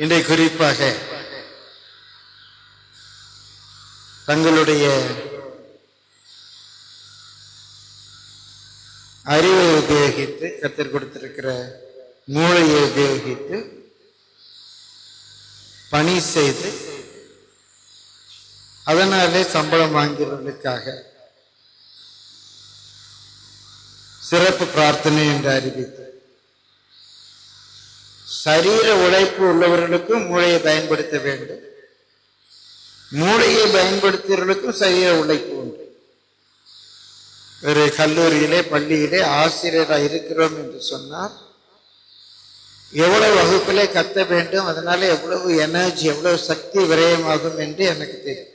இன்றை குறிப்பாக தங்களுடைய அறிவை உபயோகித்து கத்தர் கொடுத்திருக்கிற மூளையை உபயோகித்து பணி செய்து அதனாலே சம்பளம் வாங்கிறவர்களுக்காக சிறப்பு பிரார்த்தனை என்று அறிவித்து சரீர உழைப்பு உள்ளவர்களுக்கும் மூளையை பயன்படுத்த வேண்டும் மூளையை பயன்படுத்துகிறவர்களுக்கும் சரீர உழைப்பு உண்டு ஒரு கல்லூரியிலே பள்ளியிலே ஆசிரியராக இருக்கிறோம் என்று சொன்னார் எவ்வளவு வகுப்பிலே கத்த வேண்டும் அதனால எவ்வளவு எனர்ஜி எவ்வளவு சக்தி விரயமாகும் என்று எனக்கு தெரியும்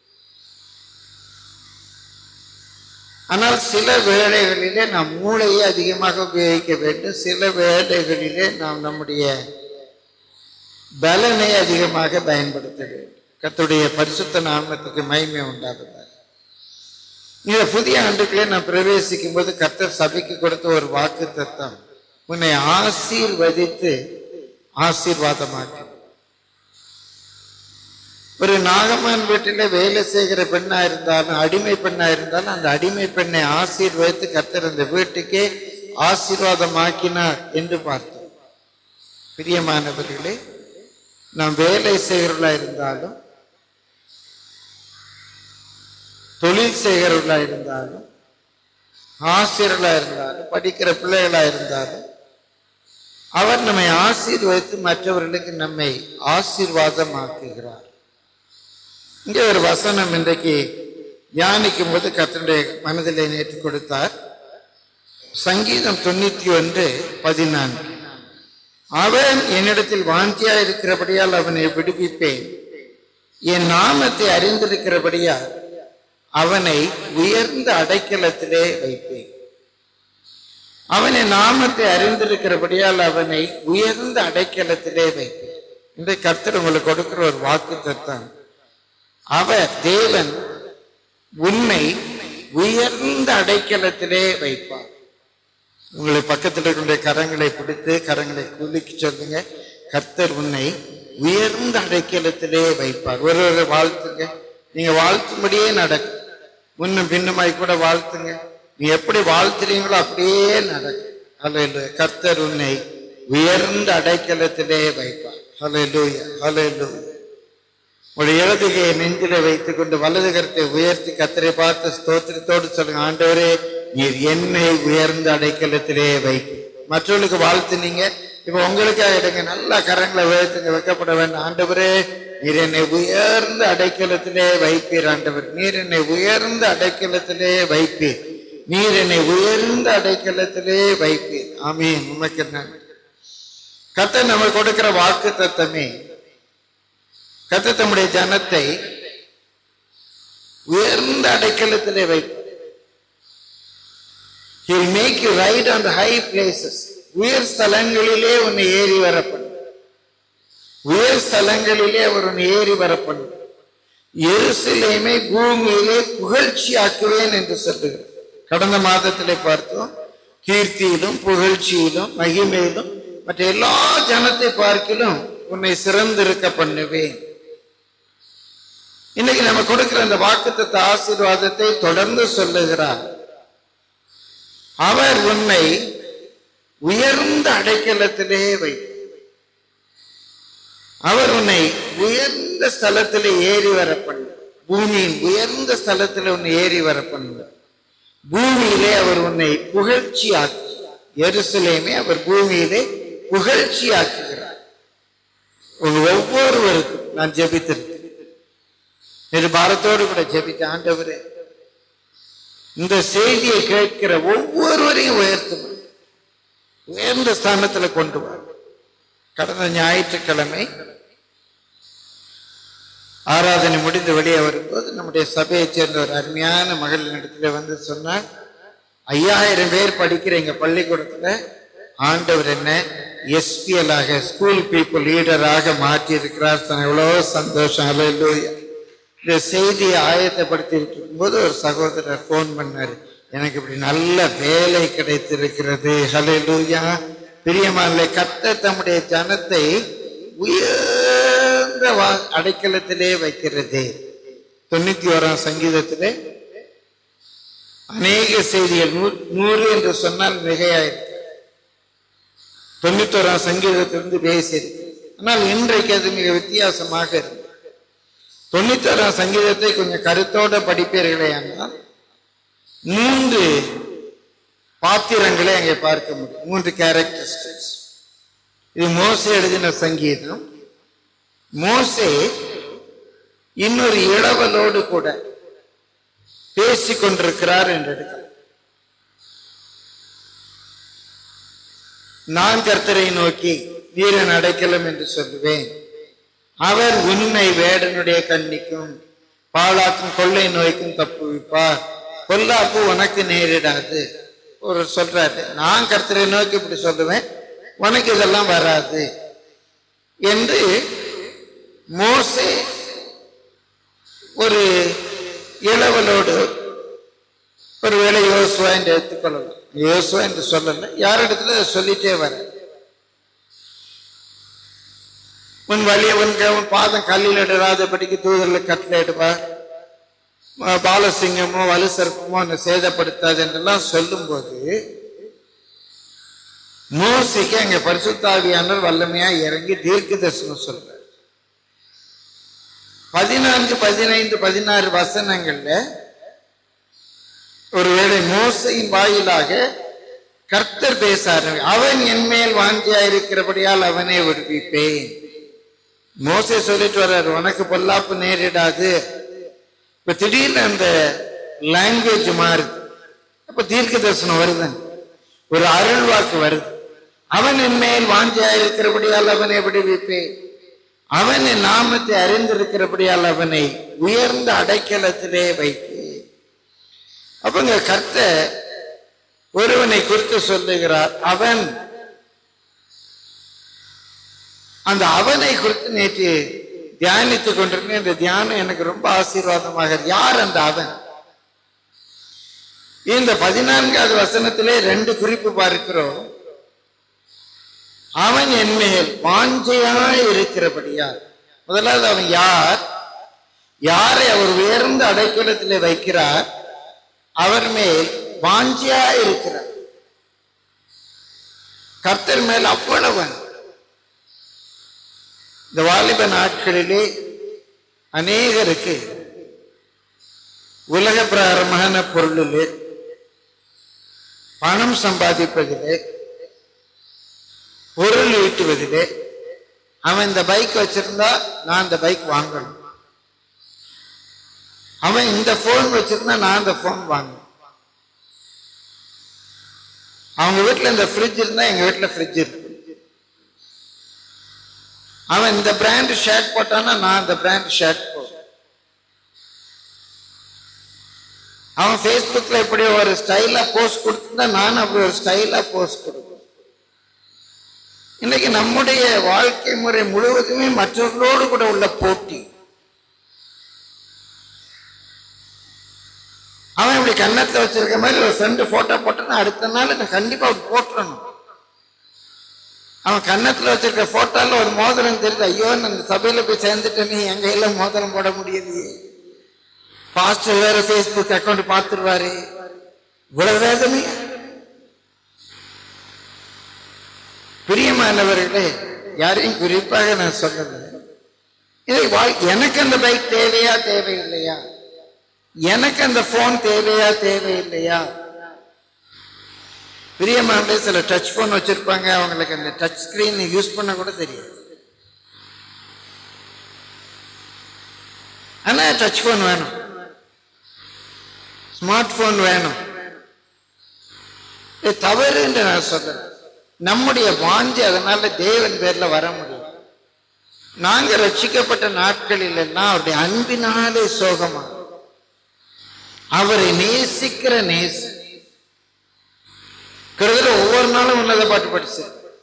ஆனால் சில வேளைகளிலே நாம் மூளையை அதிகமாக உபயோகிக்க வேண்டும் சில வேளைகளிலே நாம் நம்முடைய பலனை அதிகமாக பயன்படுத்த வேண்டும் கத்துடைய பரிசுத்த நாமத்துக்கு மகிமை உண்டாகுதாக இந்த புதிய ஆண்டுகளே நான் பிரவேசிக்கும் போது கர்த்தர் சபைக்கு கொடுத்த ஒரு வாக்கு தத்தம் உன்னை ஆசீர்வதித்து ஆசீர்வாதமாக்கு ஒரு நாகமான் வீட்டில வேலை செய்கிற பெண்ணா இருந்தாலும் அடிமை பெண்ணா இருந்தாலும் அந்த அடிமை பெண்ணை ஆசீர்வதித்து கர்த்தர் அந்த வீட்டுக்கே ஆசீர்வாதமாக்கினார் என்று பார்த்தோம் பிரியமானவர்களே நாம் வேலை செய்கிறவர்களா இருந்தாலும் தொழில் செய்கிறவர்களா இருந்தாலும் ஆசிரியர்களா இருந்தாலும் படிக்கிற பிள்ளைகளா இருந்தாலும் அவர் நம்மை ஆசீர்வதித்து மற்றவர்களுக்கு நம்மை ஆசீர்வாதமாக்குகிறார் இங்கே ஒரு வசனம் இன்றைக்கு தியானிக்கும் போது கத்தனுடைய மனதிலே நேற்று கொடுத்தார் சங்கீதம் தொண்ணூத்தி ஒன்று பதினான்கு அவன் என்னிடத்தில் வாஞ்சியா இருக்கிறபடியால் அவனை விடுவிப்பேன் என் நாமத்தை அறிந்திருக்கிறபடியால் அவனை உயர்ந்த அடைக்கலத்திலே வைப்பேன் அவனை நாமத்தை அறிந்திருக்கிறபடியால் அவனை உயர்ந்த அடைக்கலத்திலே வைப்பேன் இந்த கர்த்தர் உங்களுக்கு கொடுக்கிற ஒரு வாக்கு தத்தம் அவர் தேவன் உன்னை உயர்ந்த அடைக்கலத்திலே வைப்பார் உங்களை பக்கத்தில் இருக்கிற கரங்களை பிடித்து கரங்களை குலுக்கி சொல்லுங்க கர்த்தர் உன்னை உயர்ந்த அடைக்கலத்திலே வைப்பார் ஒரு ஒரு வாழ்த்துங்க நீங்க வாழ்த்தும்படியே நடக்கும் முன்னும் பின்னுமாய் கூட வாழ்த்துங்க நீ எப்படி வாழ்த்துறீங்களோ அப்படியே நடக்கும் ஹalleluya கர்த்தர் உன்னை உயர்ந்த அடைக்கலத்திலே வைப்பார் ஹalleluya ஹalleluya உடைய இடதுகையை நெஞ்சில வைத்துக் கொண்டு வலது கரத்தை உயர்த்தி கத்தரை பார்த்து ஸ்தோத்திரத்தோடு சொல்லுங்க ஆண்டவரே நீர் என்னை உயர்ந்த அடைக்கலத்திலே வை மற்றவர்களுக்கு வாழ்த்துனீங்க இப்ப உங்களுக்காக எடுங்க நல்ல கரங்களை உயர்த்துங்க வைக்கப்பட வேண்டாம் ஆண்டவரே நீர் என்னை உயர்ந்த அடைக்கலத்திலே வைப்பீர் ஆண்டவர் நீர் என்னை உயர்ந்த அடைக்கலத்திலே வைப்பீர் நீர் என்னை உயர்ந்த அடைக்கலத்திலே வைப்பீர் ஆமீன் உமக்கு நன்றி கத்த நம்ம கொடுக்கிற வாக்கு தத்தமே கத்த தம்முடைய ஜனத்தை உயர்ந்த அடைக்கலத்திலே வைப்பார் He'll make you ride on the high places. உயர் ஸ்தலங்களிலே உன்னை ஏறி வரப்படும் உயர் ஸ்தலங்களிலே அவர் உன்னை ஏறி வரப்படும் எருசலேமை பூமியிலே புகழ்ச்சியாக்குவேன் என்று சொல்லுகிறார் கடந்த மாதத்திலே பார்த்தோம் கீர்த்தியிலும் புகழ்ச்சியிலும் மகிமையிலும் மற்ற எல்லா ஜனத்தை பார்க்கிலும் உன்னை சிறந்திருக்க பண்ணுவேன் இன்னைக்கு நம்ம கொடுக்கிற அந்த வாக்குத்தத்த ஆசீர்வாதத்தை தொடர்ந்து சொல்லுகிறார் அவர் உன்னை உயர்ந்த அடைக்கலத்திலே வை அவர் உன்னை உயர்ந்த ஸ்தலத்திலே ஏறி வர பண்ணு பூமியின் உயர்ந்த ஸ்தலத்திலே உன்னை ஏறி வர பண்ணு பூமியிலே அவர் உன்னை புகழ்ச்சி ஆக்கு எருசலேமே அவர் பூமியிலே புகழ்ச்சி ஆக்குகிறார் உங்க ஒவ்வொருவருக்கும் நான் ஜெபித்திருக்கேன் இது பாரத்தோடு கூட ஜெபித்த ஆண்டவரே இந்த செய்தியை கேட்கிற ஒவ்வொருவரையும் உயர்த்தும் உயர்ந்த ஸ்தானத்துல கொண்டு வா கடந்த ஞாயிற்றுக்கிழமை ஆராதனை முடிந்து வெளியே வரும்போது நம்முடைய சபையைச் சேர்ந்த ஒரு அருமையான மகளின் இடத்துல வந்து சொன்னார் ஐயாயிரம் பேர் படிக்கிற எங்க பள்ளிக்கூடத்துல ஆண்டவர் என்ன எஸ்பிஎல் ஆக ஸ்கூல் பீப்புள் லீடராக மாற்றி இருக்கிறார் எவ்வளவு சந்தோஷம் அல்ல இந்த செய்தியை ஆயத்தப்படுத்திட்டு இருக்கும்போது ஒரு சகோதரர் ஃபோன் பண்ணாரு எனக்கு இப்படி நல்ல வேலை கிடைத்திருக்கிறது ஹலே லூயா பிரியமான கத்த தம்முடைய ஜனத்தை உயர் உயர்ந்த வா அடைக்கலத்திலே வைக்கிறது தொண்ணூத்தி ஓராம் சங்கீதத்திலே அநேக செய்திகள் நூ- நூறு என்று சொன்னால் மிகையாயிருக்கு தொண்ணூத்தோராம் சங்கீதத்திலிருந்து பேசியிருக்கு ஆனால் இன்றைக்கு அது மிக வித்தியாசமாக இருக்கு தொண்ணூத்தோராம் சங்கீதத்தை கொஞ்சம் கருத்தோட படிப்பீர்களே ஆனால் மூன்று பாத்திரங்களை அங்கே பார்க்க முடியும் மூன்று கேரக்டரிஸ்டிக்ஸ் இது மோசே எழுதின சங்கீதம் மோசே இன்னொரு இளவலோடு கூட பேசிக் கொண்டிருக்கிறார் என்று எடுக்கலாம் நான் கர்த்தரை நோக்கி வீரன் அடைக்கலம் என்று சொல்லுவேன் அவர் உன்னை வேடனுடைய கண்ணிக்கும் பாழாக்கும் கொள்ளை நோய்க்கும் தப்புவிப்பார் பொல்லாப்பு உனக்கு நேரிடாது ஒரு சொல்றாரு நான் கர்த்தரை நோக்கி இப்படி சொல்லுவேன் உனக்கு இதெல்லாம் வராது என்று மோசே ஒரு இளவலோடு ஒருவேளை யோசுவா என்று எடுத்துக்கொள்ளலாம் யோசுவா என்று சொல்லல யாரிடத்துல அதை சொல்லிட்டே வர உன் வழிய உன் க- உன் பாதம் கல்லில் இடராதபடிக்கு தூதரில் கட்டில எடுப்பார் பாலசிங்கமோ வலுசர்ப்பமோ உன்னை சேதப்படுத்தாது என்றெல்லாம் சொல்லும்போது மோசைக்கு அங்க பரிசுத்தாவியானவர் வல்லமையா இறங்கி தீர்க்க தரிசனம் சொல்றார் பதினான்கு பதினைந்து பதினாறு வசனங்கள்ல ஒருவேளை மோசையின் வாயிலாக கர்த்தர் பேசாரு அவன் என் மேல் வாஞ்சியா இருக்கிறபடியால் அவனே விடுவிப்பேன் மோசே சொல்லிட்டு வர்றாரு உனக்கு பொல்லாப்பு நேரிடாது இப்ப திடீர்னு அந்த லாங்குவேஜ் மாறுது அப்ப தீர்க்க தரிசனம் வருது ஒரு அருள் வாக்கு வருது அவன் என் மேல் வாஞ்சியா இருக்கிறபடியால் அவனை விடுவிப்பேன் அவன் என் நாமத்தை அறிந்திருக்கிறபடியால் அவனை உயர்ந்த அடைக்கலத்திலே வைப்பேன் அப்பங்க கர்த்தர் ஒருவனை குறித்து சொல்லுகிறார் அவன் அந்த அவனை குறித்து நேற்று தியானித்துக் கொண்டிருந்தேன் இந்த தியானம் எனக்கு ரொம்ப ஆசீர்வாதமாக இருக்கு. யார் அந்த அவன் இந்த பதினான்காவது வசனத்திலே ரெண்டு குறிப்பு பார்க்கிறோம் அவன் என் மேல் வாஞ்சையாய் இருக்கிறபடியால் முதலாவது அவன் யார் யாரை அவர் உயர்ந்த அடைக்கலத்திலே வைக்கிறார் அவர் மேல் வாஞ்சியாய் இருக்கிறார் கர்த்தர் மேல் அவ்வளவு அன்பு. இந்த வாலிப நாட்களிலே அநேகருக்கு உலக பிரகாரமான பொருளிலே பணம் சம்பாதிப்பதிலே பொருள் ஈட்டுவதிலே அவன் இந்த பைக் வச்சிருந்தா நான் இந்த பைக் வாங்கணும் அவன் இந்த போன் வச்சிருந்தா நான் இந்த போன் வாங்கணும் அவங்க வீட்டுல இந்த ஃப்ரிட்ஜ் இருந்தா எங்க வீட்டுல ஃப்ரிட்ஜ் இருக்கு அவன் இந்த பிராண்ட் ஷர்ட் போட்டான்னா நான் இந்த பிராண்ட் ஷர்ட் போடுறேன் அவன் ஃபேஸ்புக்ல இப்படி ஒரு ஸ்டைலா போஸ்ட் கொடுத்திருந்தா நான் அப்படி ஒரு ஸ்டைலா போஸ்ட் கொடுப்பேன் இன்னைக்கு நம்முடைய வாழ்க்கை முறை முழுவதுமே மற்றவர்களோடு கூட உள்ள போட்டி அவன் இப்படி கன்னத்துல வச்சிருக்க மாதிரி ஒரு ஃப்ரெண்டு போட்டோ போட்டான்னா அடுத்த நாள் நான் கண்டிப்பா அவன் போட்டுறணும் அவன் கன்னத்துல வச்சிருக்க போட்டோல ஒரு மோதிரம் தெரியுது ஐயோ நான் இந்த சபையில போய் சேர்ந்துட்டேனே என் கையில மோதிரம் போட முடியுது பாஸ்டர் வேற ஃபேஸ்புக் அக்கௌண்ட் பார்த்துருவாரு இவ்வளவு வேதனை பிரியமானவர்களே யாரையும் குறிப்பாக நான் சொல்லல இதை வாழ்- எனக்கு அந்த பைக் தேவையா தேவையில்லையா எனக்கு அந்த போன் தேவையா தேவையில்லையா பிரியமானே சில டச் போன் வச்சிருப்பாங்க அவங்களுக்கு அந்த டச் ஸ்கிரீன் யூஸ் பண்ண கூட தெரியாது ஆனா டச் போன் வேணும் ஸ்மார்ட் போன் வேணும் இது தவறு என்று நான் சொல்றேன் நம்முடைய வாஞ்சி அதனால தேவன் பேர்ல வர முடியும் நாங்க ரட்சிக்கப்பட்ட நாட்களில் எல்லாம் அவருடைய அன்பினாலே சோகமா அவரை நேசிக்கிற நேச கிட்டத்தட்ட ஒவ்வொரு நாளும் உன்னத பாட்டு படிச்சு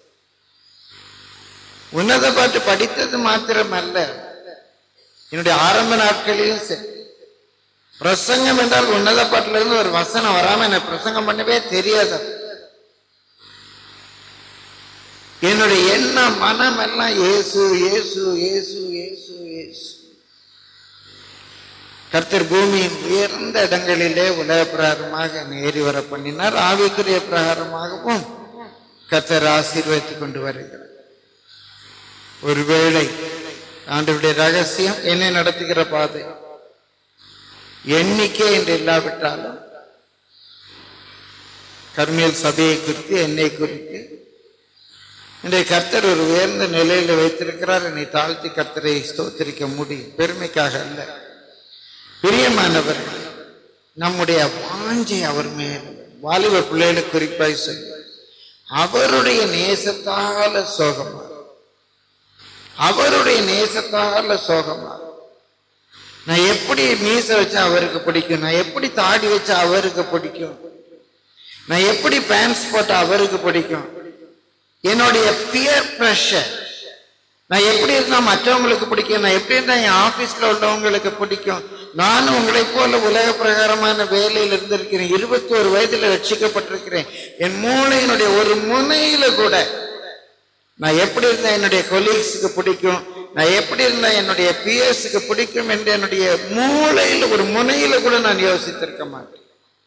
உன்னத பாட்டு படித்தது மாத்திரமல்ல என்னுடைய ஆரம்ப நாட்களிலும் சரி பிரசங்கம் என்றால் உன்னத பாட்டுல இருந்து ஒரு வசனம் வராம எனக்கு பிரசங்கம் பண்ணவே தெரியாது என்னுடைய எண்ணம் மனம் எல்லாம் இயேசு இயேசு இயேசு இயேசு இயேசு கர்த்தர் பூமியின் உயர்ந்த இடங்களிலே உலக பிரகாரமாக என்னை ஏறி வர பண்ணினார் ஆவிக்குரிய பிரகாரமாகவும் கர்த்தர் ஆசீர்வதித்துக் கொண்டு வருகிறார் ஒருவேளை ஆண்டவருடைய ரகசியம் என்னை நடத்துகிற பாதை எண்ணிக்கை என்று இல்லாவிட்டாலும் கர்மியல் சபையை குறித்து என்னை குறித்து இன்றைய கர்த்தர் ஒரு உயர்ந்த நிலையில் வைத்திருக்கிறார் என்னை தாழ்த்தி கர்த்தரை ஸ்தோத்திரிக்க முடியும் பெருமைக்காக அல்ல பிரியமானவர்கள் நம்முடைய வாஞ்சை அவர் மேல் வாலிப பிள்ளைகளுக்கு குறிப்பாய் சொல்லி அவருடைய நேசத்தால சோகமா அவருடைய நேசத்தால சோகமா நான் எப்படி மீச வச்சா அவருக்கு பிடிக்கும் நான் எப்படி தாடி வச்சா அவருக்கு பிடிக்கும் நான் எப்படி பேண்ட்ஸ் போட்டா அவருக்கு பிடிக்கும் என்னுடைய பியர் ப்ரெஷர் நான் எப்படி இருந்தா மற்றவங்களுக்கு பிடிக்கும் நான் எப்படி இருந்தா என் ஆபீஸ்ல உள்ளவங்களுக்கு பிடிக்கும் நானும் உங்களைப் போல உலக பிரகாரமான வேலையில் இருந்திருக்கிறேன் இருபத்தி ஒரு வயதுல ரட்சிக்கப்பட்டிருக்கிறேன் என் மூளையினுடைய ஒரு முனையில கூட நான் எப்படி இருந்தா என்னுடைய கொலீக்ஸுக்கு பிடிக்கும் நான் எப்படி இருந்தா என்னுடைய பிஎஸ்க்கு பிடிக்கும் என்று என்னுடைய மூளையில ஒரு முனையில கூட நான் யோசித்திருக்க மாட்டேன்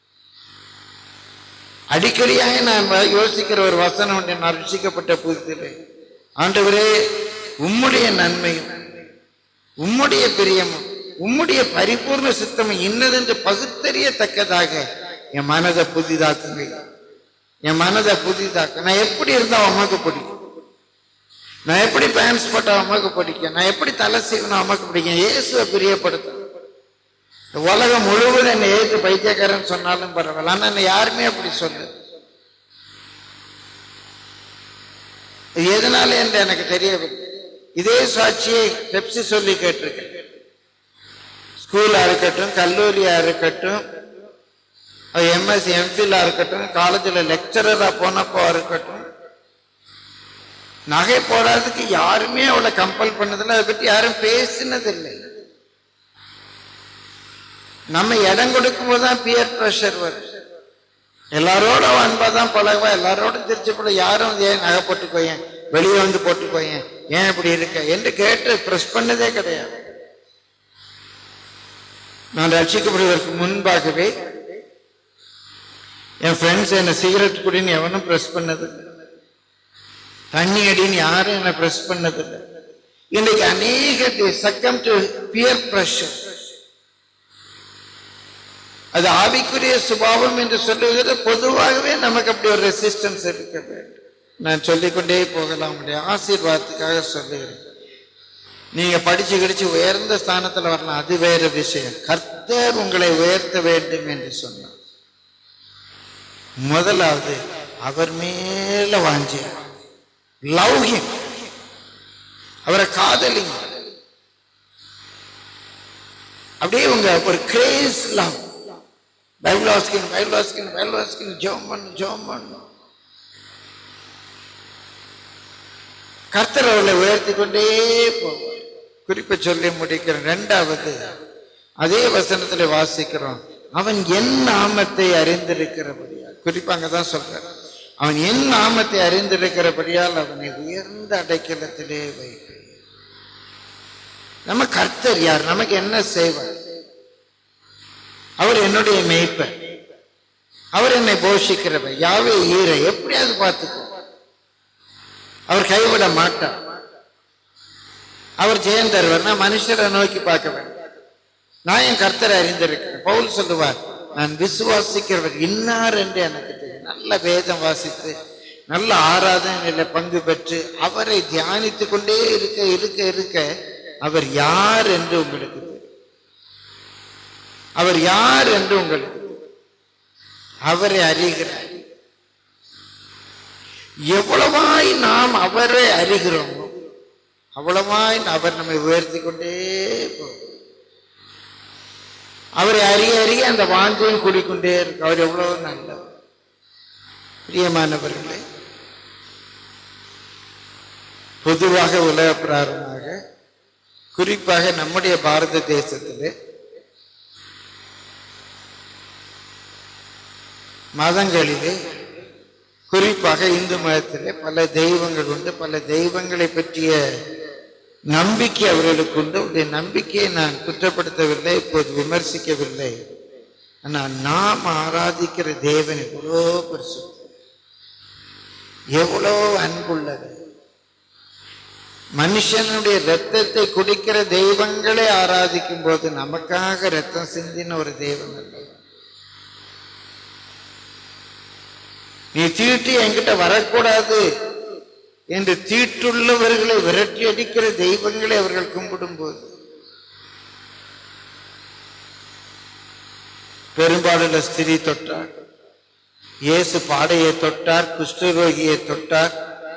அடிக்கடியாக நான் வ- யோசிக்கிற ஒரு வசனம் உண்டு நான் ரட்சிக்கப்பட்ட புதிதிலே ஆண்டவரே உம்முடைய நன்மையும் உம்முடைய பிரியமும் உம்முடைய பரிபூர்ண சித்தமும் இன்னதென்று பகுத்தறியத்தக்கதாக என் மனதை புதிதாக்குங்க என் மனதை புதிதாக்கு நான் எப்படி இருந்தா உமக்கு பிடிக்கும் நான் எப்படி பேண்ட்ஸ் போட்டா உமக்கு பிடிக்கும் நான் எப்படி தலை சீவனா உமக்கு பிடிக்கும் இயேசுவை பிரியப்படுத்த இந்த உலகம் முழுவதும் என்னை ஏற்று பைத்தியக்காரன் சொன்னாலும் பரவாயில்ல ஆனா என்னை யாருமே அப்படி சொல்லு இது எதனால என்று எனக்கு தெரியவில்லை இதே சாட்சியை பெப்சி சொல்லி கேட்டிருக்கேன் ஸ்கூலா இருக்கட்டும் கல்லூரியா இருக்கட்டும் எம்எஸ்சி எம்ஃபிலா இருக்கட்டும் காலேஜில் லெக்சரரா போனப்போ இருக்கட்டும் நகை போடாததுக்கு யாருமே அவளை கம்பல் பண்ணதில்லை அதை பற்றி யாரும் பேசினதில்லை நம்ம இடம் கொடுக்கும் போது தான் பியர் ப்ரெஷர் வரும் எல்லாரோட அன்பா தான் பழகுவா எல்லாரோட திருச்சி போட யாரும் ஏன் நகை போட்டுக்கோயேன் வெளியே வந்து போட்டுக்கோயேன் ஏன் இப்படி இருக்க என்று கேட்டு ப்ரெஸ் பண்ணதே கிடையாது நான் ரட்சிக்கப்படுவதற்கு முன்பாகவே என் ஃப்ரெண்ட்ஸ் என்ன சிகரெட் குடின்னு எவனும் ப்ரெஸ் பண்ணதில்லை தண்ணி அடின்னு யாரும் என்ன ப்ரெஸ் பண்ணதில்லை இன்னைக்கு அநேக சக்கம் டு பியர் ப்ரெஷர் அது ஆவிக்குரிய சுபாவம் என்று சொல்லுகிறது பொதுவாகவே நமக்கு அப்படி ஒரு ரெசிஸ்டன்ஸ் இருக்க வேண்டும் நான் சொல்லிக்கொண்டே போகலாம் உங்களுடைய ஆசீர்வாதத்துக்காக சொல்லுகிறேன் நீங்க படிச்சு கிடிச்சு உயர்ந்த ஸ்தானத்துல வரலாம் அது வேற விஷயம் கர்த்தர் உங்களை உயர்த்த வேண்டும் என்று சொன்னார் முதலாவது அவர் மேல வாஞ்சி லவ் ஹிம் அவரை காதலிங்க அப்படியே உங்க ஒரு கிரேஸ் லவ் பைபிள் வாசிக்கணும் பைபிள் வாசிக்கணும் பைபிள் வாசிக்கணும் ஜோம் பண்ணு ஜோம் பண்ணு கர்த்தர் அவளை உயர்த்தி கொண்டே போவார் குறிப்பை சொல்லி முடிக்கிறேன் ரெண்டாவது அதே வசனத்துல வாசிக்கிறோம் அவன் என் நாமத்தை அறிந்திருக்கிறபடியால் குறிப்பா அங்கதான் சொல்றார் அவன் என் நாமத்தை அறிந்திருக்கிறபடியால் அவனை உயர்ந்த அடைக்கலத்திலே வைப்பேன் நம்ம கர்த்தர் யார் நமக்கு என்ன செய்வார் அவர் என்னுடைய மேய்ப்பர் அவர் என்னை போஷிக்கிறவர் யாவே ஈர எப்படியாவது பார்த்துக்கோ அவர் கைவிட மாட்டார் அவர் ஜெயம் தருவார் நான் மனுஷரை நோக்கி பார்க்க வேண்டும் நான் என் கர்த்தரை அறிந்திருக்கிறேன் பவுல் சொல்லுவார் நான் விசுவாசிக்கிறவர் இன்னார் என்று எனக்கு தெரியும் நல்ல வேதம் வாசித்து நல்ல ஆராதனையில பங்கு பெற்று அவரை தியானித்துக் கொண்டே இருக்க இருக்க இருக்க அவர் யார் என்று உங்களுக்கு தெரியும் அவர் யார் என்று உங்களுக்கு தெரியும். அவரை அறிகிறார் எவ்வளவாய் நாம் அவரை அறிகிறோமோ அவ்வளவாய் அவர் நம்மை உயர்த்தி கொண்டே போகும் அவரை அறிய அறிய அந்த வாஞ்சையும் கூடிக்கொண்டே இருக்கு அவர் எவ்வளவு நல்லவர் பிரியமானவர்களே பொதுவாக உலக பிராரமாக குறிப்பாக நம்முடைய பாரத தேசத்திலே மதங்களிலே குறிப்பாக இந்து மதத்திலே பல தெய்வங்கள் உண்டு பல தெய்வங்களை பற்றிய நம்பிக்கை அவர்களுக்கு உண்டு அவருடைய நம்பிக்கையை நான் குற்றப்படுத்தவில்லை இப்போது விமர்சிக்கவில்லை ஆனால் நாம் ஆராதிக்கிற தேவன் எவ்வளோ பெருசு எவ்வளோ அன்புள்ளது மனுஷனுடைய ரத்தத்தை குடிக்கிற தெய்வங்களை ஆராதிக்கும் போது நமக்காக ரத்தம் சிந்தின ஒரு தெய்வம் அல்ல நீ தீட்டு என்கிட்ட வரக்கூடாது என்று தீட்டுள்ளவர்களை விரட்டி அடிக்கிற தெய்வங்களை அவர்கள் கும்பிடும் போது பெரும்பாலுள்ள ஸ்திரீ தொட்டார் இயேசு பாடையை தொட்டார் குஷ்டரோகியை தொட்டார்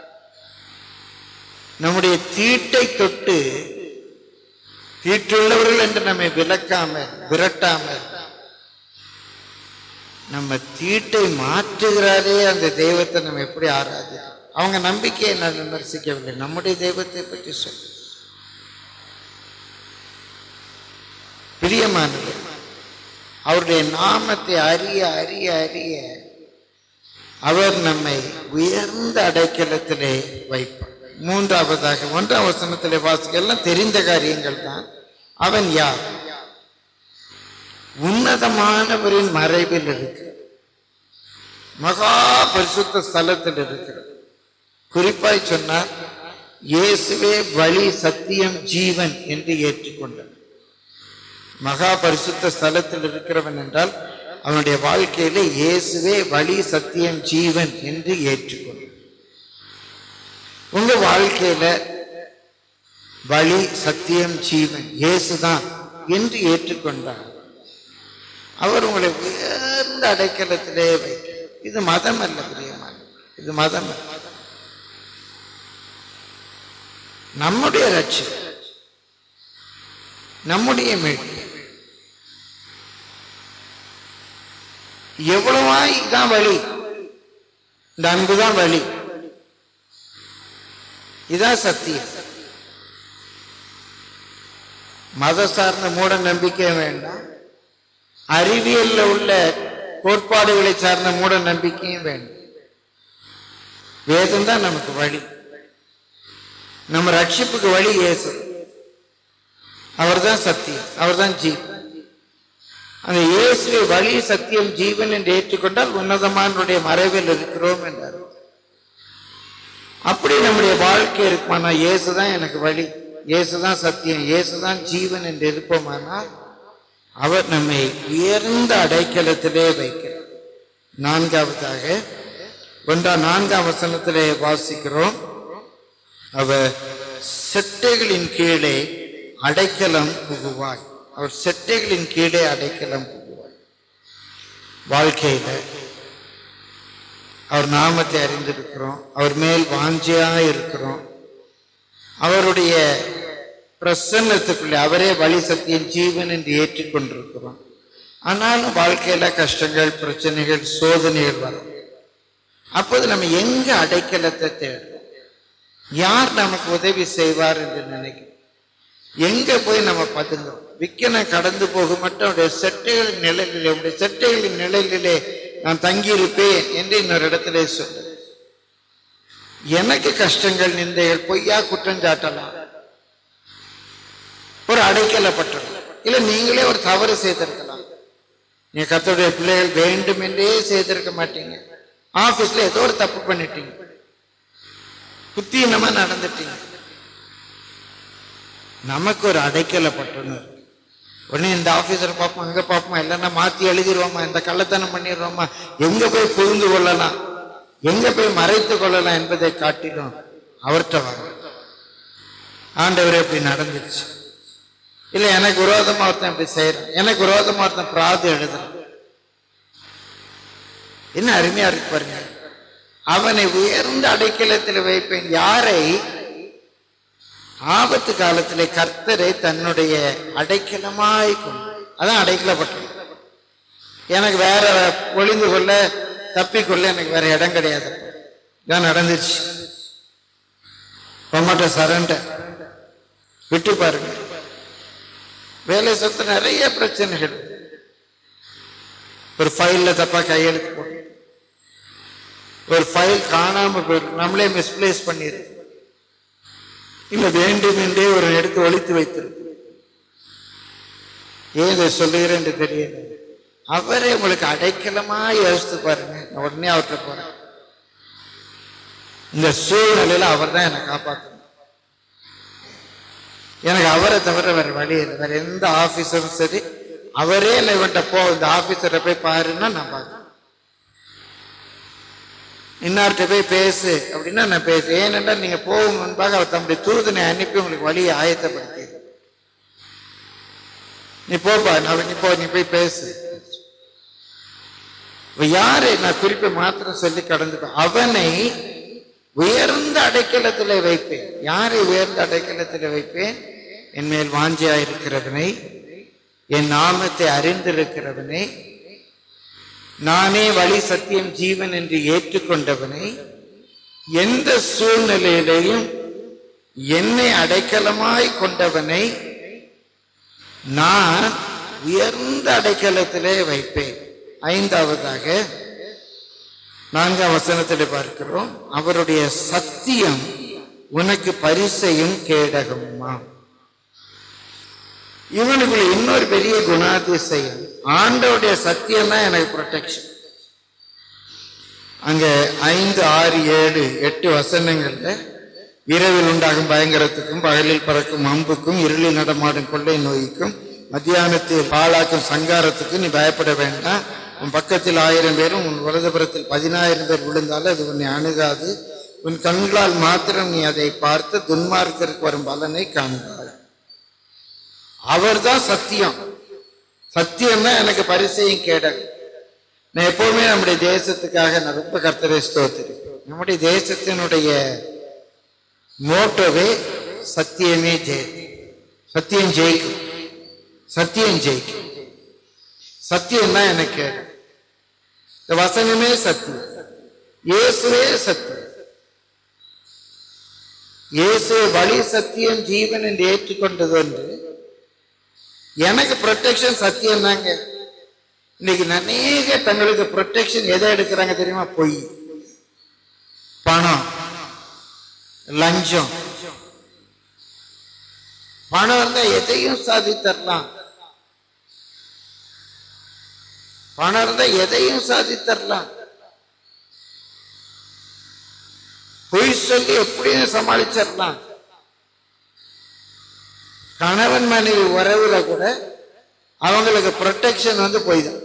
நம்முடைய தீட்டை தொட்டு தீட்டுள்ளவர்கள் என்று நம்மை விலக்காமல் விரட்டாமல் நம்ம தீட்டை மாற்றுகிறாரே அந்த தெய்வத்தை நம்ம எப்படி ஆராதிக்கிறோம் அவங்க நம்பிக்கையை நான் விமர்சிக்கவில்லை நம்முடைய தெய்வத்தை பற்றி சொல்ல பிரியமானது அவருடைய நாமத்தை அறிய அறிய அறிய அவர் நம்மை உயர்ந்த அடைக்கலத்திலே வைப்பார் மூன்றாவதாக ஒன்றாம் வசனத்திலே வாசிக்க எல்லாம் தெரிந்த காரியங்கள் தான் அவன் யார் உன்னதமானவரின் மறைவில் இருக்கு மகா பரிசுத்த ஸ்தலத்தில் இருக்கிறது குறிப்பாய் சொன்னார் இயேசுவே வழி சத்தியம் ஜீவன் என்று ஏற்றுக்கொண்டார் மகா பரிசுத்த ஸ்தலத்தில் இருக்கிறவன் என்றால் அவனுடைய வாழ்க்கையில இயேசுவே வழி சத்தியம் ஜீவன் என்று ஏற்றுக்கொண்டார் உங்க வாழ்க்கையில வழி சத்தியம் ஜீவன் இயேசுதான் என்று ஏற்றுக்கொண்டார் அவர் உங்களை உயர்ந்த அடைக்கலத்திலே வைக்க இது மதம் அல்ல பிரியமான இது மதம் அல்ல நம்முடைய ரட்சி நம்முடைய மீட்பு எவ்வளவாய் இதான் வழி இந்த அன்புதான் வழி இதான் சத்தியம் மத சார்ந்த மூட நம்பிக்கை வேண்டாம் அறிவியல்ல உள்ள கோட்பாடுகளை சார்ந்த மூட நம்பிக்கையும் வேண்டும் வேதம் தான் நமக்கு வழி நம்ம ரட்சிப்புக்கு வழி இயேசு அவர்தான் சத்தியம் அவர்தான் ஜீவன் அந்த இயேசுவை வழி சத்தியம் ஜீவன் என்று ஏற்றுக்கொண்டால் உன்னதமானுடைய மறைவில் இருக்கிறோம் என்றார் அப்படி நம்முடைய வாழ்க்கை இருக்குமானா இயேசுதான் எனக்கு வழி இயேசுதான் சத்தியம் இயேசுதான் ஜீவன் என்று இருப்போமானால் அவர் நம்மை உயர்ந்த அடைக்கலத்திலே வைக்கிறார் நான்காவதாக ஒன்றாம் நான்காம் வசனத்திலே வாசிக்கிறோம் அவர் செட்டைகளின் கீழே அடைக்கலம் புகுவாய் அவர் செட்டைகளின் கீழே அடைக்கலம் புகுவாய் வாழ்க்கையில அவர் நாமத்தை அறிந்திருக்கிறோம் அவர் மேல் வாஞ்சியா இருக்கிறோம் அவருடைய பிரசன்னத்துக்குள்ளே அவரே வழி சத்தியம் ஜீவன் என்று ஏற்றுக்கொண்டிருக்கிறோம் ஆனாலும் வாழ்க்கையில கஷ்டங்கள் பிரச்சனைகள் சோதனைகள் வரும் அப்போது நம்ம எங்க அடைக்கலத்தை தேடுறோம் யார் நமக்கு உதவி செய்வார் என்று நினைக்கிறோம் எங்க போய் நம்ம பதுங்குறோம் விக்கனை கடந்து போக மட்டும் அவருடைய செட்டைகளின் நிழலிலே உடைய செட்டைகளின் நிழலிலே நான் தங்கியிருப்பேன் என்று இன்னொரு இடத்திலே சொல்லு எனக்கு கஷ்டங்கள் நிந்தைகள் பொய்யா குற்றம் சாட்டலாம் ஒரு அடைக்கலப்பட்டது இல்ல நீங்களே ஒரு தவறு செய்திருக்கலாம் நீங்க கத்தோடைய பிள்ளைகள் வேண்டும் என்றே செய்திருக்க மாட்டீங்க ஆபீஸ்ல ஏதோ ஒரு தப்பு பண்ணிட்டீங்க புத்தீனமா நடந்துட்டீங்க நமக்கு ஒரு அடைக்கலப்பட்டணும் இருக்கு உடனே இந்த ஆபீசரை பார்ப்போம் அங்க பார்ப்போம் இல்லைன்னா மாத்தி எழுதிடுவோமா இந்த கள்ளத்தனம் பண்ணிடுவோமா எங்க போய் புரிந்து கொள்ளலாம் எங்க போய் மறைத்து கொள்ளலாம் என்பதை காட்டிலும் அவர்கிட்ட வாங்க ஆண்டவர் இப்படி நடந்துருச்சு இல்ல எனக்கு விரோதமா ஒருத்தன் இப்படி செய்யறான் எனக்கு விரோதமா ஒருத்தன் பிராது எழுதுறான் என்ன அருமையா இருக்கு பாருங்க அவனை உயர்ந்த அடைக்கலத்தில் வைப்பேன் யாரை ஆபத்து காலத்திலே கர்த்தரை தன்னுடைய அடைக்கலமாய் கொண்டு அதான் அடைக்கலப்பட்டது எனக்கு வேற ஒளிந்து கொள்ள தப்பிக்கொள்ள எனக்கு வேற இடம் கிடையாது இதான் நடந்துச்சு ரொமாட்ட சரண்டர் விட்டு பாருங்க வேலை சொத்து நிறைய பிரச்சனைகள் ஒரு ஃபைல்ல தப்பா கையெழுத்து போட்டு ஒரு ஃபைல் காணாம போயிடும் நம்மளே மிஸ்பிளேஸ் பண்ணிடுறோம் இல்ல வேண்டும் என்றே ஒரு எடுத்து ஒழித்து வைத்திருக்கும் ஏன் இதை சொல்லுகிறேன் என்று தெரியல அவரே உங்களுக்கு அடைக்கலமா யோசித்து பாருங்க நான் உடனே அவர்கிட்ட போறேன் இந்த சூழ்நிலையில அவர் தான் என்னை காப்பாற்றணும் எனக்கு அவரை தவிர வேற வழி இல்லை வேற எந்த ஆபீசரும் சரி அவரே என்னை இவன்ட்ட போ இந்த ஆபீசரை போய் பாருன்னா நான் பார்க்கறேன் இன்னார்கிட்ட போய் பேசு அப்படின்னா நான் பேசு ஏனென்றால் நீங்க போகும் முன்பாக அவர் தம்முடைய தூதனை அனுப்பி உங்களுக்கு வழியை ஆயத்தப்படுத்தி நீ போப்பா நான் நீ போ நீ போய் பேசு இப்ப யாரை நான் குறிப்பை மாத்திரம் சொல்லி கடந்து அவனை உயர்ந்த அடைக்கலத்தில் வைப்பேன் யாரை உயர்ந்த அடைக்கலத்தில் வைப்பேன் என் மேல் வாஞ்சியாயிருக்கிறவனை என் நாமத்தை அறிந்திருக்கிறவனை நானே வழி சத்தியம் ஜீவன் என்று ஏற்றுக்கொண்டவனை எந்த சூழ்நிலையிலையும் என்னை அடைக்கலமாய் கொண்டவனை நான் உயர்ந்த அடைக்கலத்திலே வைப்பேன் ஐந்தாவதாக நான்காம் வசனத்திலே பார்க்கிறோம் அவருடைய சத்தியம் உனக்கு பரிசையும் கேடகமா இவனுக்குள்ள இன்னொரு பெரிய குணாதிசயம் ஆண்டவருடைய சத்தியம் தான் எனக்கு ப்ரொடெக்ஷன் அங்க ஐந்து ஆறு ஏழு எட்டு வசனங்கள்ல இரவில் உண்டாகும் பயங்கரத்துக்கும் பகலில் பறக்கும் அம்புக்கும் இருளில் நடமாடும் கொள்ளை நோய்க்கும் மத்தியானத்தில் பாழாக்கும் சங்காரத்துக்கும் நீ பயப்பட வேண்டாம் உன் பக்கத்தில் ஆயிரம் பேரும் உன் வலதுபுறத்தில் பதினாயிரம் பேர் விழுந்தாலும் அது உன்னை அணுகாது உன் கண்களால் மாத்திரம் நீ அதை பார்த்து துன்மார்க்கருக்கு வரும் பலனை காண்பாய் அவர்தான் சத்தியம் சத்தியம் தான் எனக்கு பரிசையும் கேடல் நான் எப்பவுமே நம்முடைய தேசத்துக்காக நான் ரொம்ப கர்த்தரை ஸ்தோத்திருக்கேன் நம்முடைய தேசத்தினுடைய மோட்டோவே சத்தியமே ஜெய சத்தியம் ஜெயிக்கும் சத்தியம் ஜெயிக்கும் சத்தியம் தான் எனக்கு இந்த வசனமே சத்தியம் இயேசுவே சத்தியம் இயேசு வழி சத்தியம் ஜீவன் என்று ஏற்றுக்கொண்டது ஒன்று எனக்கு ப்ரொடெக்ஷன் சத்தியம் தாங்க இன்னைக்கு அநேக தங்களுக்கு ப்ரொடெக்ஷன் எதை எடுக்கிறாங்க தெரியுமா பொய் பணம் லஞ்சம் பணம் இருந்தா எதையும் சாதித்தரலாம் பணம் இருந்தா எதையும் சாதித்தரலாம் பொய் சொல்லி எப்படியும் சமாளிச்சிடலாம் கணவன் மனைவி உறவுல கூட அவங்களுக்கு ப்ரொடெக்ஷன் வந்து போய் தான்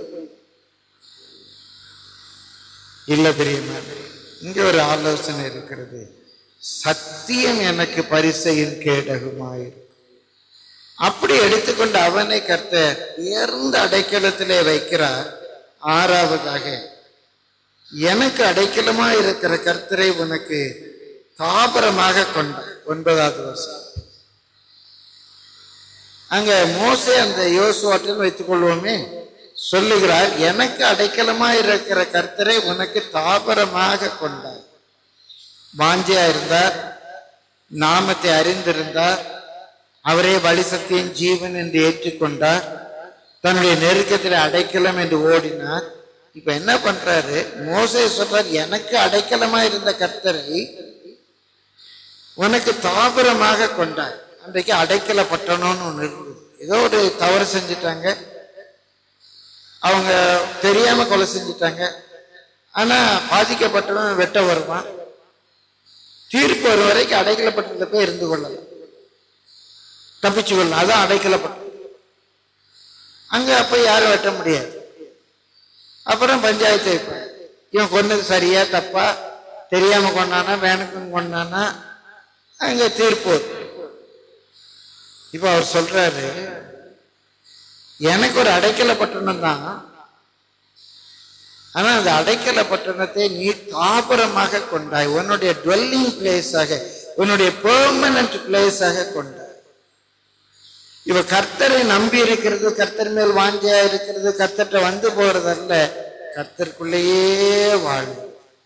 இல்ல தெரியுமா இங்க ஒரு ஆலோசனை இருக்கிறது சத்தியம் எனக்கு பரிசையின் கேடகுமாயிரு அப்படி எடுத்துக்கொண்டு அவனை கர்த்த உயர்ந்த அடைக்கலத்திலே வைக்கிறார் ஆறாவதாக எனக்கு அடைக்கலமா இருக்கிற கர்த்தரை உனக்கு தாபரமாக கொண்ட ஒன்பதாவது வருஷம் அங்க மோசே அந்த யோசுவாட்டில் வைத்துக் கொள்வோமே சொல்லுகிறார் எனக்கு அடைக்கலமா இருக்கிற கர்த்தரை உனக்கு தாபரமாக கொண்டார் வாஞ்சியா இருந்தார் நாமத்தை அறிந்திருந்தார் அவரே வழி சத்தியம் ஜீவன் என்று ஏற்றுக்கொண்டார் தன்னுடைய நெருக்கத்தில் அடைக்கலம் என்று ஓடினார் இப்ப என்ன பண்றாரு மோசே சொல்றார் எனக்கு அடைக்கலமா இருந்த கர்த்தரை உனக்கு தாபரமாக கொண்டார் அன்றைக்கு அடைக்கல பட்டணம்னு ஒன்று இருந்தது ஏதோ ஒரு தவறு செஞ்சிட்டாங்க அவங்க தெரியாம கொலை செஞ்சிட்டாங்க ஆனா பாதிக்கப்பட்டவன் வெட்ட வருவான் தீர்ப்பு வரும் வரைக்கும் அடைக்கலப்பட்டதுல போய் இருந்து கொள்ளலாம் தப்பிச்சு கொள்ளலாம் அதான் அடைக்கலப்பட்டது அங்க அப்ப யாரும் வெட்ட முடியாது அப்புறம் பஞ்சாயத்து வைப்பாங்க இவன் கொன்னது சரியா தப்பா தெரியாம கொண்டானா வேணுக்கும் கொண்டானா அங்க தீர்ப்பு வரும் இப்ப அவர் சொல்றாரு எனக்கு ஒரு அடைக்கல பட்டணம் தான் ஆனா அந்த அடைக்கல பட்டணத்தை நீ தாபரமாக கொண்டாய் உன்னுடைய டுவெல்லிங் பிளேஸாக உன்னுடைய பெர்மனன்ட் பிளேஸாக கொண்டாய் இவ கர்த்தரை நம்பி இருக்கிறது கர்த்தர் மேல் வாஞ்சியா இருக்கிறது கர்த்தர்கிட்ட வந்து போறதல்ல கர்த்தருக்குள்ளேயே வாழும்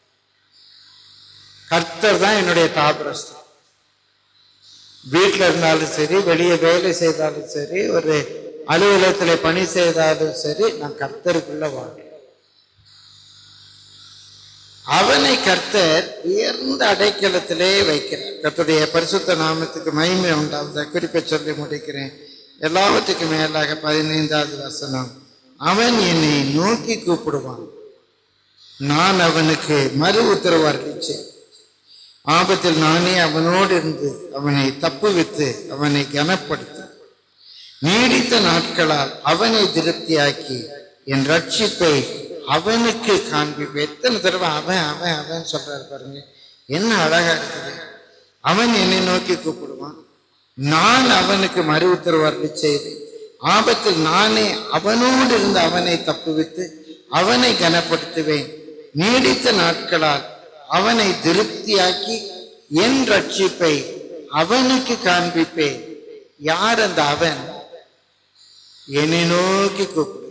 கர்த்தர் தான் என்னுடைய தாபரஸ்தம் வீட்டில் இருந்தாலும் சரி வெளியே வேலை செய்தாலும் சரி ஒரு அலுவலகத்தில் பணி செய்தாலும் சரி நான் கர்த்தருக்குள்ள வாழ்றேன் அவனை கர்த்தர் உயர்ந்த அடைக்கலத்திலே வைக்கிறார் கர்த்தருடைய பரிசுத்த நாமத்துக்கு மகிமை உண்டாவத குறிப்பை சொல்லி முடிக்கிறேன் எல்லாவற்றுக்கும் மேலாக பதினைந்தாவது வசனம் அவன் என்னை நோக்கி கூப்பிடுவான் நான் அவனுக்கு மறு உத்தரவு அறிவிச்சேன் ஆபத்தில் நானே அவனோடு இருந்து அவனை தப்புவித்து அவனை கனப்படுத்தி நீடித்த நாட்களால் அவனை திருப்தியாக்கி என் ரட்சிப்பை அவனுக்கு காண்பிப்பேன் எத்தனை தடவை அவன் அவன் அவன் சொல்றாரு பாருங்க என்ன அழகா இருக்குது அவன் என்னை நோக்கி கூப்பிடுவான் நான் அவனுக்கு மறு உத்தரவு அருளி செய்தேன் ஆபத்தில் நானே அவனோடு இருந்து அவனை தப்புவித்து அவனை கனப்படுத்துவேன் நீடித்த நாட்களால் அவனை திருப்தியாக்கி என் ரட்சிப்பை அவனுக்கு காண்பிப்பேன் யார் அந்த அவன் என்னை நோக்கி கூப்பிடு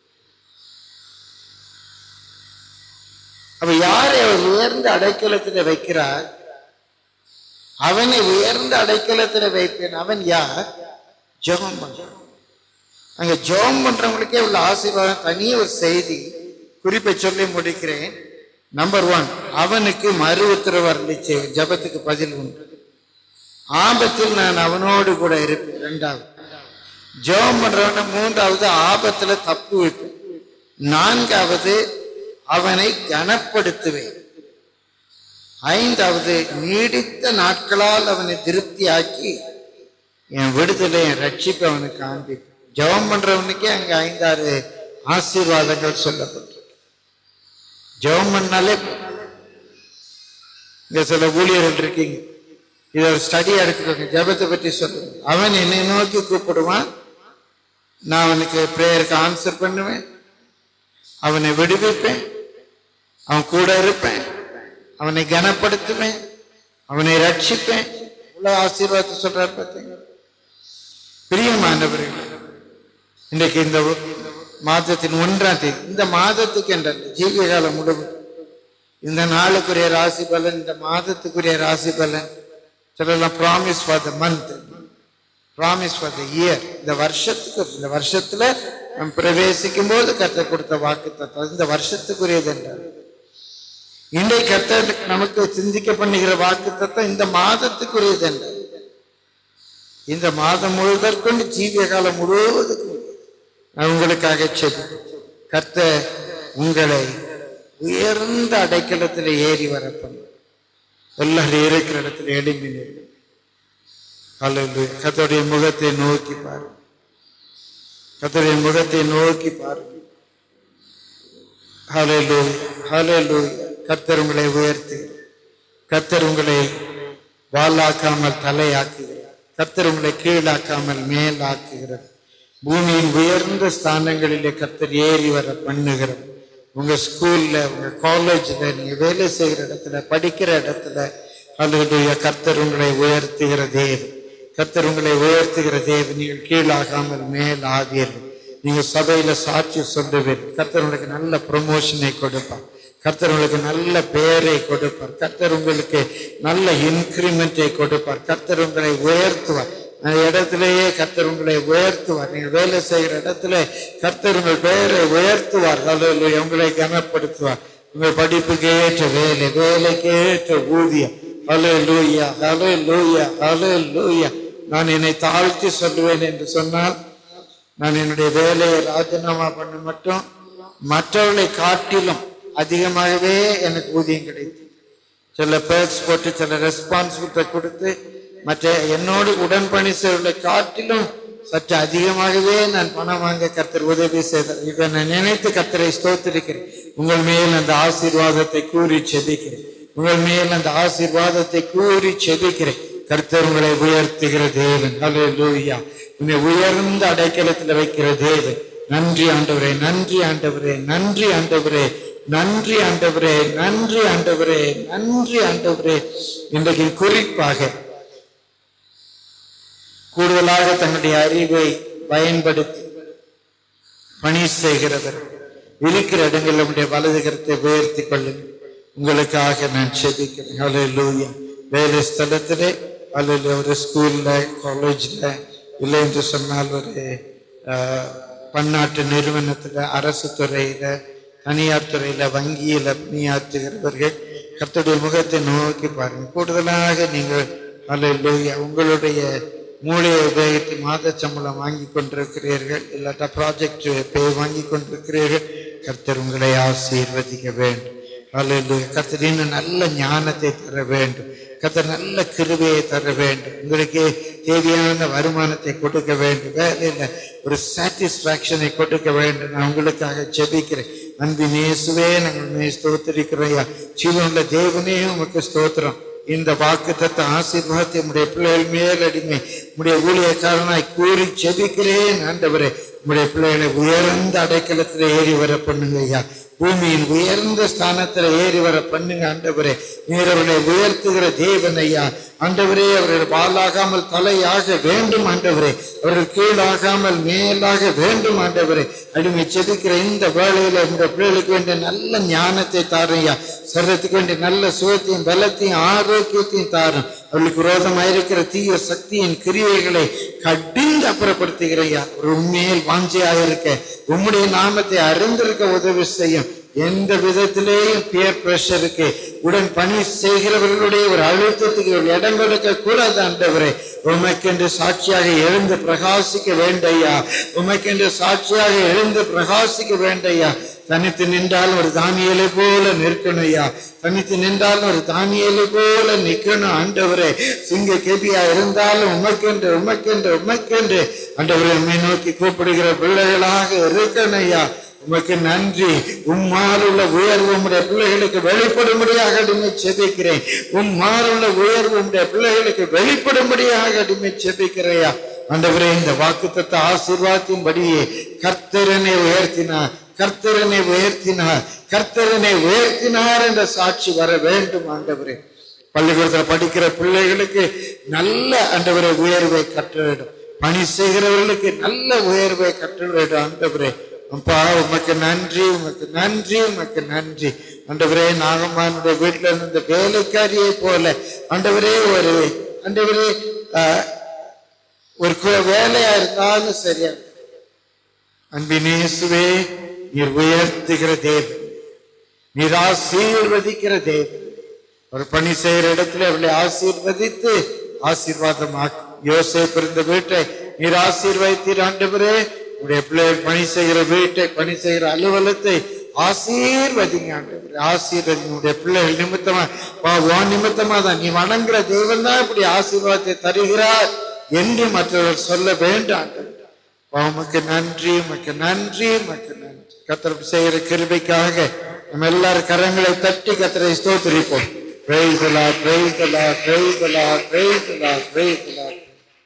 அப்ப யாரை அவர் உயர்ந்த அடைக்கலத்தில் வைக்கிறார் அவனை உயர்ந்த அடைக்கலத்தில் வைப்பேன் அவன் யார் ஜெபம் பண்றான் அங்க ஜெபம் பண்றவங்களுக்கே உள்ள ஆசீர்வாதம் தனி ஒரு செய்தி குறிப்பை சொல்லி முடிக்கிறேன் நம்பர் ஒன் அவனுக்கு மறு உத்தரவு அருளிச்சு ஜபத்துக்கு பதில் உண்டு ஆபத்தில் நான் அவனோடு கூட இருப்பேன் இரண்டாவது ஜெபம் பண்றவன மூன்றாவது ஆபத்துல தப்பு வைப்பேன் நான்காவது அவனை கனப்படுத்துவேன் ஐந்தாவது நீடித்த நாட்களால் அவனை திருப்தியாக்கி என் விடுதலை என் ரட்சிப்பை அவனுக்கு காண்பிப்பேன் ஜெபம் பண்றவனுக்கே அங்க ஐந்தாறு ஆசீர்வாதங்கள் சொல்லப்பட்டிருக்கு ஜெபம் பண்ணாலே இங்க சில ஊழியர்கள் இருக்கீங்க இதை ஒரு ஸ்டடியா எடுத்துக்கோங்க ஜெபத்தை பற்றி சொல்லுங்க அவன் என்னை நோக்கி கூப்பிடுவான் நான் அவனுக்கு பிரேயருக்கு ஆன்சர் பண்ணுவேன் அவனை விடுவிப்பேன் அவன் கூட இருப்பேன் அவனை கனப்படுத்துவேன் அவனை ரட்சிப்பேன் இவ்வளவு ஆசீர்வாதத்தை சொல்றாரு பார்த்தீங்க பிரியமானவர்கள் இன்றைக்கு இந்த மாதத்தின் ஒன்றாம் தேதி இந்த மாதத்துக்கு என்ற ஜீவிய காலம் முழுவதும் இந்த நாளுக்குரிய ராசி பலன் இந்த மாதத்துக்குரிய ராசி பலன் சொல்லலாம் promise for the month promise for the year இந்த வருஷத்துக்கு இந்த வருஷத்துல நம்ம பிரவேசிக்கும் போது கத்த கொடுத்த வாக்கு தத்துவம் இந்த வருஷத்துக்குரியது என்றார் இன்றைக்கு கத்த நமக்கு சிந்திக்க பண்ணுகிற வாக்கு தத்துவம் இந்த மாதத்துக்குரியது என்றார் இந்த மாதம் முழுவதற்கொண்டு ஜீவிய காலம் முழுவதுக்கும் நான் உங்களுக்காக செவி கர்த்த உங்களை உயர்ந்த அடைக்கலத்தில் ஏறி வரப்படும் எல்லாரும் இருக்கிற இடத்துல எழும்பி நிற்கும் அல்ல கத்தோடைய முகத்தை நோக்கி பாரு கத்தோடைய முகத்தை நோக்கி பாரு ஹலோ ஹலோ கர்த்தர் உங்களை உயர்த்து கர்த்தர் உங்களை வாலாக்காமல் தலையாக்குகிறார் கர்த்தர் உங்களை கீழாக்காமல் மேலாக்குகிறார் பூமியின் உயர்ந்த ஸ்தானங்களிலே கர்த்தர் ஏறி வர பண்ணுகிறார் உங்க ஸ்கூல்ல உங்க காலேஜ்ல நீங்க வேலை செய்கிற இடத்துல படிக்கிற இடத்துல அல்லது கர்த்தர் உங்களை உயர்த்துகிற தேவன் கர்த்தர் உங்களை உயர்த்துகிற தேவன் நீங்கள் கீழாகாமல் மேல் ஆவீர்கள் நீங்க சபையில சாட்சி சொல்லுவீர்கள் கர்த்தர் உங்களுக்கு நல்ல ப்ரொமோஷனை கொடுப்பார் கர்த்தர் உங்களுக்கு நல்ல பெயரை கொடுப்பார் கர்த்தர் உங்களுக்கு நல்ல இன்கிரிமெண்டை கொடுப்பார் கர்த்தர் உங்களை உயர்த்துவார் அந்த இடத்திலேயே கர்த்தர் உங்களை உயர்த்துவார் நீங்கள் வேலை செய்கிற இடத்துல கர்த்தர் உங்கள் பெயரை உயர்த்துவார் அல்ல உங்களை கனப்படுத்துவார் உங்கள் படிப்புக்கு ஏற்ற வேலை வேலைக்கு ஏற்ற ஊதியம் ஹலோ லூயா ஹலோ லூயா ஹலோ லூயா நான் என்னை தாழ்த்தி சொல்லுவேன் என்று சொன்னால் நான் என்னுடைய வேலையை ராஜினாமா பண்ண மட்டும் மற்றவர்களை காட்டிலும் அதிகமாகவே எனக்கு ஊதியம் கிடைத்தது சில பேர்ஸ் போட்டு சில ரெஸ்பான்சிபிலிட்டி கொடுத்து மற்ற என்னோடு உடன்பணி செய்வர்களை காட்டிலும் சற்று அதிகமாகவே நான் பணம் வாங்க கர்த்தர் உதவி செய்தார் இப்ப நான் நினைத்து கர்த்தரை ஸ்தோத்திருக்கிறேன் உங்கள் மேல் அந்த ஆசீர்வாதத்தை கூறி செபிக்கிறேன் உங்கள் மேல் அந்த ஆசீர்வாதத்தை கூறி செபிக்கிறேன் கர்த்தர் உங்களை உயர்த்துகிற தேவன் ஹலோ லூயா உன்னை உயர்ந்த அடைக்கலத்தில் வைக்கிற தேவன் நன்றி ஆண்டவரே நன்றி ஆண்டவரே நன்றி ஆண்டவரே நன்றி ஆண்டவரே நன்றி ஆண்டவரே நன்றி ஆண்டவரே இன்றைக்கு குறிப்பாக கூடுதலாக தன்னுடைய அறிவை பயன்படுத்தி பணி செய்கிறவர் இருக்கிற இடங்களில் உடைய வலது கருத்தை உயர்த்தி கொள்ளுங்கள் உங்களுக்காக நான் செபிக்கிறேன் ஹலோ லூயா வேலை ஸ்தலத்திலே அல்லது ஒரு ஸ்கூல்ல காலேஜ்ல இல்லை என்று சொன்னால் ஒரு அஹ், பன்னாட்டு நிறுவனத்துல அரசு துறையில தனியார் துறையில வங்கியில பணியாற்றுகிறவர்கள் கர்த்தருடைய முகத்தை நோக்கி பாருங்க கூடுதலாக நீங்கள் அல்ல உங்களுடைய மூளையை உபயோகித்து மாத சம்பளம் வாங்கி கொண்டிருக்கிறீர்கள் இல்லாட்டா ப்ராஜெக்ட் பே வாங்கி கொண்டிருக்கிறீர்கள் கர்த்தர் உங்களை ஆசீர்வதிக்க வேண்டும் அல்ல கர்த்தர் இன்னும் நல்ல ஞானத்தை தர வேண்டும் கர்த்தர் நல்ல கிருபையை தர வேண்டும் உங்களுக்கு தேவையான வருமானத்தை கொடுக்க வேண்டும் வேலையில் ஒரு சாட்டிஸ்பாக்சனை கொடுக்க வேண்டும் நான் உங்களுக்காக ஜெபிக்கிறேன் அன்பின் இயேசுவே நாங்கள் உண்மையை ஸ்தோத்திரிக்கிறோம் ஐயா ஜீவனுள்ள தேவனே உமக்கு ஸ்தோத்திரம் இந்த வாக்கு தத்த ஆசீர்வாதத்தை உடைய பிள்ளைகள் மேல் அடிமை உடைய ஊழியக்காரனாய் கூறி ஜெபிக்கிறேன் ஆண்டவரே உடைய பிள்ளைகளை உயர்ந்த அடைக்கலத்தில் ஏறி வர பண்ணுங்க ஐயா பூமியின் உயர்ந்த ஸ்தானத்துல ஏறி வர பண்ணுங்க ஆண்டவரே நீர் அவர்களை உயர்த்துகிற தேவன் ஐயா ஆண்டவரே அவர்கள் வாலாகாமல் தலையாக வேண்டும் ஆண்டவரே அவர்கள் கீழாகாமல் மேலாக வேண்டும் ஆண்டவரே அடிமை செதுக்கிற இந்த வேளையில இந்த பிள்ளைகளுக்கு வேண்டிய நல்ல ஞானத்தை தாரையா சரீரத்துக்கு வேண்டிய நல்ல சுகத்தையும் பலத்தையும் ஆரோக்கியத்தையும் தாரும் அவர்களுக்கு விரோதமாக இருக்கிற தீய சக்தியின் கிரியைகளை கடிந்து அப்புறப்படுத்துகிறையா ஒரு உண்மையில் வாஞ்சியாக உம்முடைய நாமத்தை அறிந்திருக்க உதவி செய்யும் எந்த விதத்திலேயும் பியர் பிரஷருக்கு உடன் பணி செய்கிறவர்களுடைய ஒரு அழுத்தத்துக்கு ஒரு இடம் கொடுக்க கூடாது ஆண்டவரே உமக்கென்று சாட்சியாக எழுந்து பிரகாசிக்க வேண்டையா உமக்கென்று சாட்சியாக எழுந்து பிரகாசிக்க வேண்டையா தனித்து நின்றாலும் ஒரு தானியலை போல நிற்கணும் ஐயா தனித்து நின்றாலும் ஒரு தானியலை போல நிற்கணும் ஆண்டவரே சிங்க கேபியா இருந்தாலும் உமக்கென்று உமக்கென்று உமக்கென்று ஆண்டவரை உண்மை நோக்கி கூப்பிடுகிற பிள்ளைகளாக இருக்கணும் ஐயா உமக்கு நன்றி உம்மால் உள்ள உயர்வு உம்முடைய பிள்ளைகளுக்கு வெளிப்படும்படியாக அடிமை செபிக்கிறேன் உம்மால் உள்ள உயர்வு உம்முடைய பிள்ளைகளுக்கு வெளிப்படும்படியாக அடிமை செபிக்கிறையா ஆண்டவரே இந்த வாக்குத்தத்த ஆசீர்வாதத்தின்படியே கர்த்தரனை உயர்த்தினார் கர்த்தரனை உயர்த்தினார் கர்த்தரனை உயர்த்தினார் என்ற சாட்சி வர வேண்டும் ஆண்டவரே பள்ளிக்கூடத்தில் படிக்கிற பிள்ளைகளுக்கு நல்ல ஆண்டவரை உயர்வை கட்டளிடும் பணி செய்கிறவர்களுக்கு நல்ல உயர்வை கட்டளிடும் ஆண்டவரே அப்பா உமக்கு நன்றி உமக்கு நன்றி உமக்கு நன்றி ஆண்டவரே நாகம்மானுடைய வீட்டுல இருந்த வேலைக்காரியை போல ஆண்டவரே ஒரு ஆண்டவரே ஆஹ், ஒரு கு- வேலையா இருந்தாலும் சரியா அன்பினேசுவே நீர் உயர்த்துகிற தேவன் நீர் ஆசீர்வதிக்கிற தேவன் ஒரு பணி செய்யற இடத்துல அவளை ஆசீர்வதித்து ஆசீர்வாதமாக்கும் யோசேப் இருந்த வீட்டை நீர் ஆசீர்வதித்தீர் ஆண்டவரே உடைய பிள்ளைகள் பணி செய்கிற வீட்டை பணி செய்கிற அலுவலகத்தை ஆசீர்வதிங்க ஆண்டவரே ஆசீர்வதிங்க உடைய பிள்ளைகள் நிமித்தமா வா உன் நிமித்தமா தான் நீ வணங்குற தேவன் தான் இப்படி ஆசீர்வாதத்தை தருகிறார் என்று மற்றவர் சொல்ல வேண்டும் ஆண்டவரே உமக்கு நன்றி உமக்கு நன்றி உமக்கு நன்றி கத்தர் செய்கிற கிருபைக்காக நம்ம எல்லாரும் கரங்களை தட்டி கத்தரை ஸ்தோத்திரிப்போம் Praise the Lord, praise the Lord, praise the Lord, praise the Lord, praise the Lord.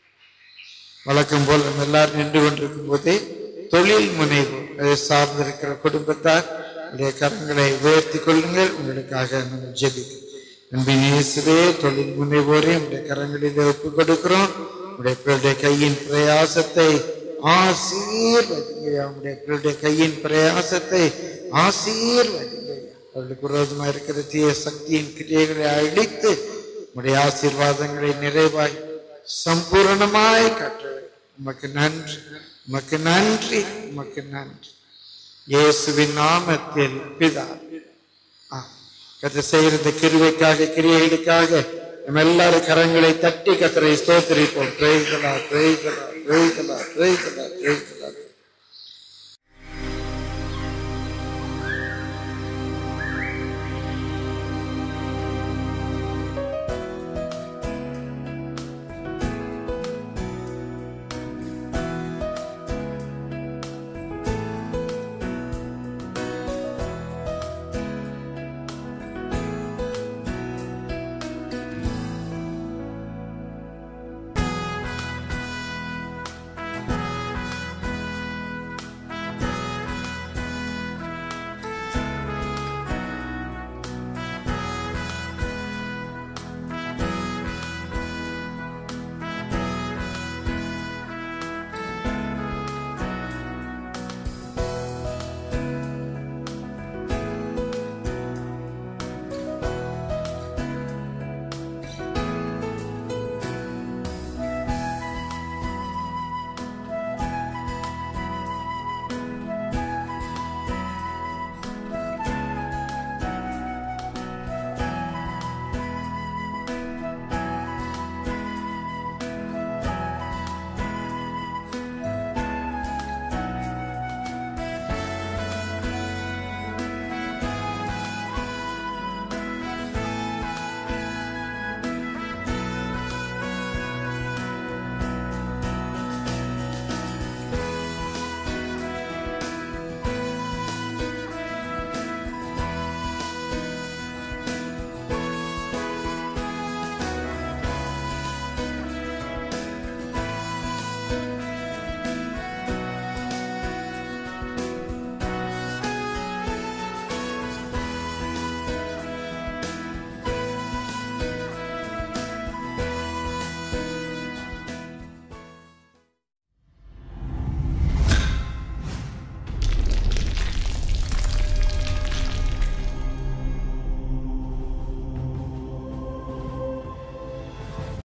வழக்கம் போல் நம்ம எல்லாரும் நின்று கொண்டிருக்கும் போதே தொழில் முனைவு அதை சார்ந்திருக்கிற குடும்பத்தார் உடைய கரங்களை உயர்த்தி கொள்ளுங்கள் உங்களுக்காக நாங்கள் ஜெபிக்கிறோம் அன்பின் இயேசுவே தொழில் முனைவோரே உடைய கரங்களிலே ஒப்புக் கொடுக்கிறோம் உடைய பிள்ளைடைய கையின் பிரயாசத்தை ஆசீர்வதிங்க உடைய பிள்ளைடைய கையின் பிரயாசத்தை ஆசீர்வதிங்க அவர்களுக்கு விரோதமாக இருக்கிற தீய சக்தியின் கிரியைகளை அழித்து உடைய ஆசீர்வாதங்களை நிறைவாய் சம்பூரணமாய் கட்ட உமக்கு நன்றி உமக்கு நன்றி உமக்கு நன்றி இயேசுவின் நாமத்தில் பிதா கத்த செய்கிற இந்த கிருவைக்காக கிரியைகளுக்காக நம்ம எல்லாரும் கரங்களை தட்டி கத்தரை ஸ்தோத்திரிப்போம் பிரைசலா பிரைசலா பிரைசலா பிரைசலா பிரைசலா